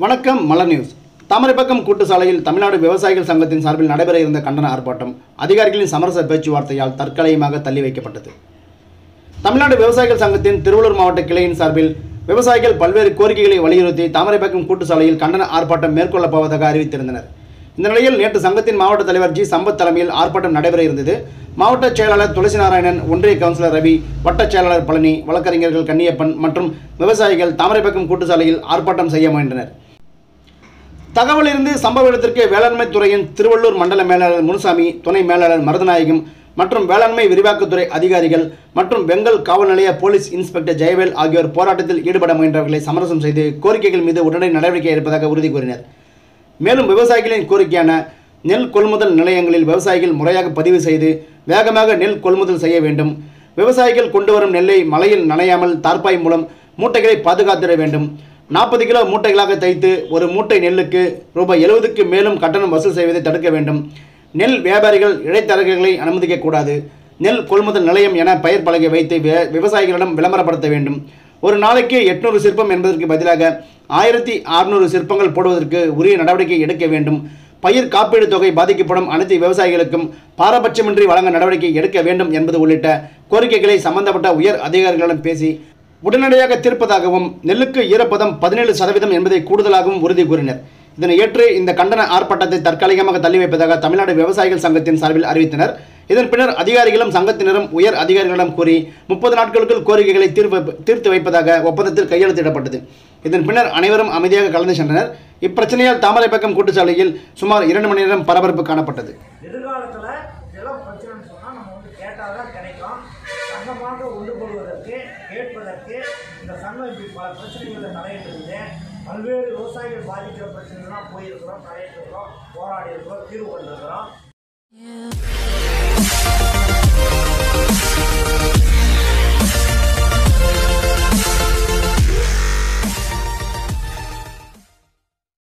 வணக்கம் மலர் நியூஸ் தாமரைப்பக்கம் கூட்டு சாலையில் தமிழ்நாடு விவசாயிகள் சங்கத்தின் சார்பில் நடைபெற இருந்த கண்டன ஆர்ப்பாட்டம் அதிகாரிகளின் சமரச பேச்சுவார்த்தையால் தற்காலிகமாக தள்ளி வைக்கப்பட்டது தமிழ்நாடு விவசாயிகள் சங்கத்தின் திருவள்ளூர் மாவட்ட கிளையின் சார்பில் விவசாயிகள் பல்வேறு கோரிக்கைகளை வலியுறுத்தி தாமரைப்பக்கம் கூட்டு சாலையில் கண்டன ஆர்ப்பாட்டம் மேற்கொள்ளப் போவதாக அறிவித்திருந்தனர் இந்த நிலையில் நேற்று சங்கத்தின் மாவட்ட தலைவர் ஜி சம்பத் தலைமையில் ஆர்ப்பாட்டம் நடைபெற இருந்தது மாவட்ட செயலாளர் துளசி நாராயணன் ஒன்றிய கவுன்சிலர் ரவி வட்டச் செயலாளர் பழனி வழக்கறிஞர்கள் கன்னியப்பன் மற்றும் விவசாயிகள் தாமரைப்பக்கம் கூட்டு சாலையில் ஆர்ப்பாட்டம் செய்ய முயன்றனர் தகவலிருந்து சம்பவ இடத்திற்கு வேளாண்மை துறையின் திருவள்ளூர் மண்டல மேலாளர் முனுசாமி துணை மேலாளர் மருதநாயகம் மற்றும் வேளாண்மை விரிவாக்கத்துறை அதிகாரிகள் மற்றும் வெங்கல் காவல் நிலைய போலீஸ் இன்ஸ்பெக்டர் ஜெயவேல் ஆகியோர் போராட்டத்தில் ஈடுபட முயன்றவர்களை சமரசம் செய்து கோரிக்கைகள் மீது உடனடி நடவடிக்கை எடுப்பதாக உறுதி கூறினர் மேலும் விவசாயிகளின் கோரிக்கையான நெல் கொள்முதல் நிலையங்களில் விவசாயிகள் முறையாக பதிவு செய்து வேகமாக நெல் கொள்முதல் செய்ய வேண்டும் விவசாயிகள் கொண்டு வரும் நெல்லை மழையில் நனையாமல் தார்ப்பாய் மூலம் மூட்டைகளை பாதுகாத்திட வேண்டும் நாற்பது கிலோ மூட்டைகளாக தைத்து ஒரு மூட்டை நெல்லுக்கு ரூபாய் எழுபதுக்கு மேலும் கட்டணம் வசூல் செய்வதை தடுக்க வேண்டும் நெல் வியாபாரிகள் இடைத்தரகர்களை அனுமதிக்கக்கூடாது நெல் கொள்முதல் நிலையம் என பெயர் பலகை வைத்து வி- விவசாயிகளிடம் விளம்பரப்படுத்த வேண்டும் ஒரு நாளைக்கு எட்நூறு சிற்பம் என்பதற்கு பதிலாக ஆயிரத்தி அறுநூறு சிற்பங்கள் போடுவதற்கு உரிய நடவடிக்கை எடுக்க வேண்டும் பயிர் காப்பீடு தொகை பாதிக்கப்படும் அனைத்து விவசாயிகளுக்கும் பாரபட்சமின்றி வழங்க நடவடிக்கை எடுக்க வேண்டும் என்பது உள்ளிட்ட கோரிக்கைகளை சம்பந்தப்பட்ட உயர் அதிகாரிகளிடம் பேசி உடனடியாக தீர்ப்பதாகவும் நெல்லுக்கு ஈரப்பதம் பதினேழு சதவீதம் என்பதை கூடுதலாகவும் உறுதி கூறினர் இதனை ஏற்று இந்த கண்டன ஆர்ப்பாட்டத்தை தற்காலிகமாக தள்ளி வைப்பதாக தமிழ்நாடு விவசாயிகள் சங்கத்தின் சார்பில் அறிவித்தனர் இதன் பின்னர் அதிகாரிகளும் சங்கத்தினரும் உயர் அதிகாரிகளிடம் கூறி முப்பது நாட்களுக்குள் கோரிக்கைகளை தீர்வு தீர்த்து வைப்பதாக ஒப்பந்தத்தில் கையெழுத்திடப்பட்டது இதன் பின்னர் அனைவரும் அமைதியாக கலந்து சென்றனர் இப்பிரச்சனையால் தாமரைப்பக்கம் கூட்டுச்சாலையில் சுமார் இரண்டு மணி நேரம் பரபரப்பு காணப்பட்டது எதிர்காலத்தில் இதெல்லாம் பிரச்சனைன்னு சொன்னால் நம்ம வந்து கேட்டால் தான் கிடைக்கும் சங்கமாக ஒன்று கொள்வதற்கு கேட்பதற்கு இந்த சங்கம் இப்படி பல பிரச்சனைகளை தலையிட்டிருந்து பல்வேறு விவசாயிகள் பாதிக்கிற பிரச்சனைகள்லாம் போயிருக்கிறோம் தலையிட்டிருக்கிறோம் போராடி இருக்கிறோம் தீர்வு கண்டிருக்கிறோம்